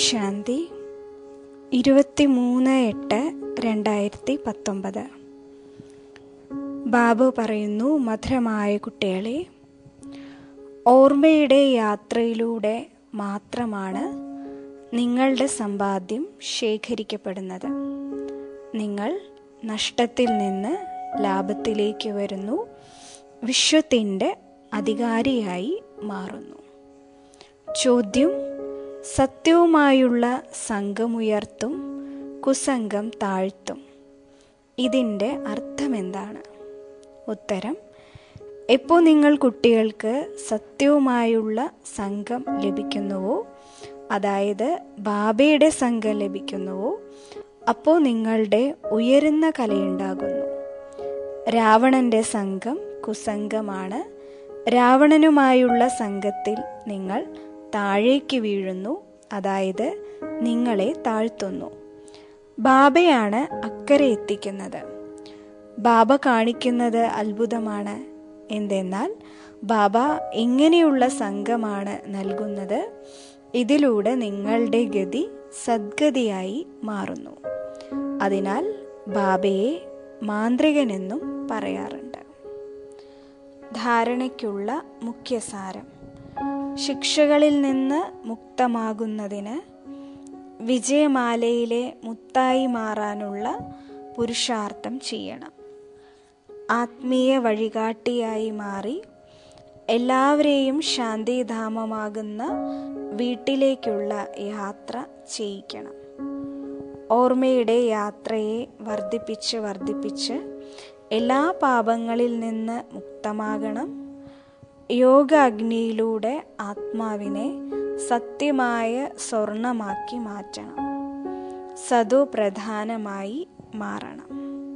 ശാന്തി ഇരുപത്തി മൂന്ന് എട്ട് രണ്ടായിരത്തി പത്തൊമ്പത് ബാബു പറയുന്നു മധുരമായ കുട്ടികളെ ഓർമ്മയുടെ യാത്രയിലൂടെ മാത്രമാണ് നിങ്ങളുടെ സമ്പാദ്യം ശേഖരിക്കപ്പെടുന്നത് നിങ്ങൾ നഷ്ടത്തിൽ നിന്ന് ലാഭത്തിലേക്ക് വരുന്നു വിശ്വത്തിൻ്റെ അധികാരിയായി മാറുന്നു ചോദ്യം സത്യവുമായുള്ള സംഘമുയർത്തും കുസംഗം താഴ്ത്തും ഇതിൻ്റെ അർത്ഥമെന്താണ് ഉത്തരം എപ്പോൾ നിങ്ങൾ കുട്ടികൾക്ക് സത്യവുമായുള്ള സംഘം ലഭിക്കുന്നുവോ അതായത് ബാബയുടെ സംഘം ലഭിക്കുന്നുവോ അപ്പോൾ നിങ്ങളുടെ ഉയരുന്ന കലയുണ്ടാകുന്നു രാവണന്റെ സംഘം കുസംഗമാണ് രാവണനുമായുള്ള സംഘത്തിൽ നിങ്ങൾ താഴേക്ക് വീഴുന്നു അതായത് നിങ്ങളെ താഴ്ത്തുന്നു ബാബയാണ് അക്കരെ എത്തിക്കുന്നത് ബാബ കാണിക്കുന്നത് അത്ഭുതമാണ് എന്തെന്നാൽ ബാബ ഇങ്ങനെയുള്ള സംഘമാണ് നൽകുന്നത് ഇതിലൂടെ നിങ്ങളുടെ ഗതി സദ്ഗതിയായി മാറുന്നു അതിനാൽ ബാബയെ മാന്ത്രികനെന്നും പറയാറുണ്ട് ധാരണയ്ക്കുള്ള മുഖ്യസാരം ശിക്ഷകളിൽ നിന്ന് മുക്തമാകുന്നതിന് വിജയമാലയിലെ മുത്തായി മാറാനുള്ള പുരുഷാർത്ഥം ചെയ്യണം ആത്മീയ വഴികാട്ടിയായി മാറി എല്ലാവരെയും ശാന്തിധാമമാകുന്ന വീട്ടിലേക്കുള്ള യാത്ര ചെയ്യിക്കണം ഓർമ്മയുടെ യാത്രയെ വർദ്ധിപ്പിച്ച് വർദ്ധിപ്പിച്ച് എല്ലാ പാപങ്ങളിൽ നിന്ന് മുക്തമാകണം യോഗ അഗ്നിയിലൂടെ ആത്മാവിനെ സത്യമായ സ്വർണമാക്കി മാറ്റണം സതു പ്രധാനമായി മാറണം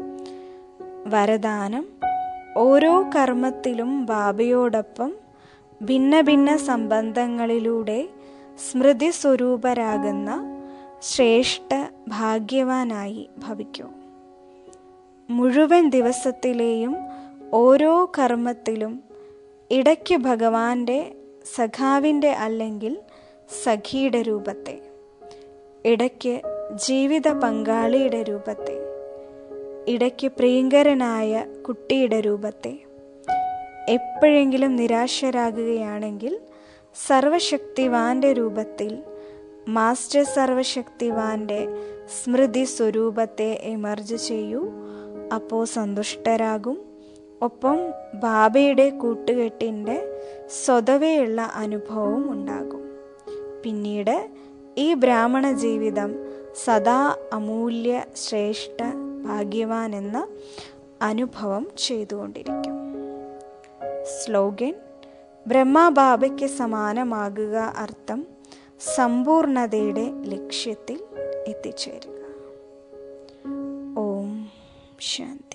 വരദാനം ഓരോ കർമ്മത്തിലും ബാബയോടൊപ്പം ഭിന്ന ഭിന്ന സംബന്ധങ്ങളിലൂടെ സ്മൃതി സ്വരൂപരാകുന്ന ശ്രേഷ്ഠ ഭാഗ്യവാനായി ഭവിക്കൂ മുഴുവൻ ദിവസത്തിലെയും ഓരോ കർമ്മത്തിലും ഇടയ്ക്ക് ഭഗവാന്റെ സഖാവിൻ്റെ അല്ലെങ്കിൽ സഖിയുടെ രൂപത്തെ ഇടയ്ക്ക് ജീവിത പങ്കാളിയുടെ രൂപത്തെ ഇടയ്ക്ക് പ്രിയങ്കരനായ കുട്ടിയുടെ രൂപത്തെ എപ്പോഴെങ്കിലും നിരാശരാകുകയാണെങ്കിൽ സർവശക്തിവാന്റെ രൂപത്തിൽ മാസ്റ്റർ സർവശക്തിവാന്റെ സ്മൃതി സ്വരൂപത്തെ എമർജ് ചെയ്യൂ അപ്പോൾ സന്തുഷ്ടരാകും ഒപ്പം ബാബയുടെ കൂട്ടുകെട്ടിൻ്റെ സ്വതവേയുള്ള അനുഭവവും ഉണ്ടാകും പിന്നീട് ഈ ബ്രാഹ്മണ ജീവിതം സദാ അമൂല്യ ശ്രേഷ്ഠ ഭാഗ്യവാൻ എന്ന അനുഭവം ചെയ്തുകൊണ്ടിരിക്കും സ്ലോഗൻ ബ്രഹ്മബാബയ്ക്ക് സമാനമാകുക അർത്ഥം സമ്പൂർണതയുടെ ലക്ഷ്യത്തിൽ എത്തിച്ചേരുക ഓം ശാന്തി